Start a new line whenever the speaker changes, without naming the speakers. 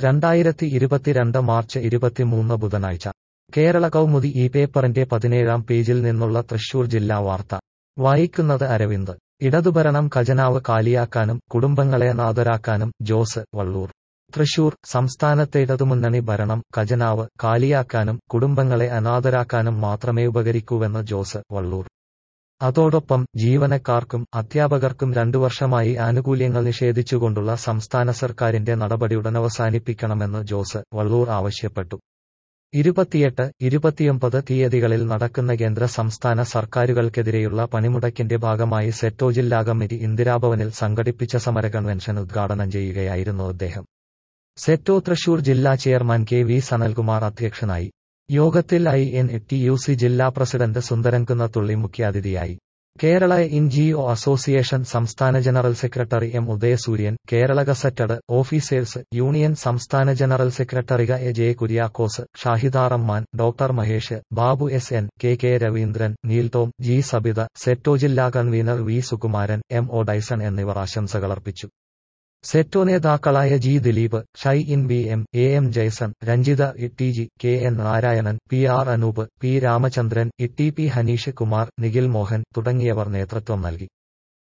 രണ്ടായിരത്തി ഇരുപത്തിരണ്ട് മാർച്ച് ഇരുപത്തിമൂന്ന് ബുധനാഴ്ച കേരള കൗമുദി ഈ പേപ്പറിന്റെ പതിനേഴാം പേജിൽ നിന്നുള്ള തൃശൂർ ജില്ലാ വാർത്ത വായിക്കുന്നത് അരവിന്ദ് ഇടതുഭരണം ഖജനാവ് കാലിയാക്കാനും കുടുംബങ്ങളെ നാഥരാക്കാനും ജോസ് വള്ളൂർ തൃശൂർ സംസ്ഥാനത്തെ ഇടതുമുന്നണി ഭരണം ഖജനാവ് കാലിയാക്കാനും കുടുംബങ്ങളെ അനാഥരാക്കാനും മാത്രമേ ഉപകരിക്കൂവെന്ന് ജോസ് വള്ളൂർ അതോടൊപ്പം ജീവനക്കാർക്കും അധ്യാപകർക്കും രണ്ടു വർഷമായി ആനുകൂല്യങ്ങൾ നിഷേധിച്ചുകൊണ്ടുള്ള സംസ്ഥാന സർക്കാരിന്റെ നടപടി ഉടനവസാനിപ്പിക്കണമെന്ന് ജോസ് വള്ളൂർ ആവശ്യപ്പെട്ടു ഇരുപത്തിയെട്ട് ഇരുപത്തിയൊമ്പത് തീയതികളിൽ നടക്കുന്ന കേന്ദ്ര സംസ്ഥാന സർക്കാരുകൾക്കെതിരെയുള്ള പണിമുടക്കിന്റെ ഭാഗമായി സെറ്റോ ജില്ലാ കമ്മിറ്റി ഇന്ദിരാഭവനിൽ സംഘടിപ്പിച്ച സമര കൺവെൻഷൻ ഉദ്ഘാടനം ചെയ്യുകയായിരുന്നു അദ്ദേഹം സെറ്റോ തൃശൂർ ജില്ലാ ചെയർമാൻ കെ വി സനൽകുമാർ അധ്യക്ഷനായി യോഗത്തിൽ I N T U C ജില്ലാ പ്രസിഡന്റ് സുന്ദരൻകുന്നത്തുള്ളി മുഖ്യാതിഥിയായി Kerala N G O association സംസ്ഥാന general secretary M Udayasooryan Kerala gazetted officers union സംസ്ഥാന general secretary A J Kuriakose Shahida Rahman doctor Mahesh Babu S N K K Raveendran Neel Tom G Sabitha SETO ജില്ലാ convener V Sukumaran M O Dyson എന്നിവർ ആശംസകളർപ്പിച്ചു SETO നേതാക്കളായ G Dileep Shine B M A M Jaison Ranjitha T G K N Narayanan P R Anoop P Ramachandran E T P Haneesh Kumar Nikhil Mohan തുടങ്ങിയവർ നേതൃത്വം നൽകി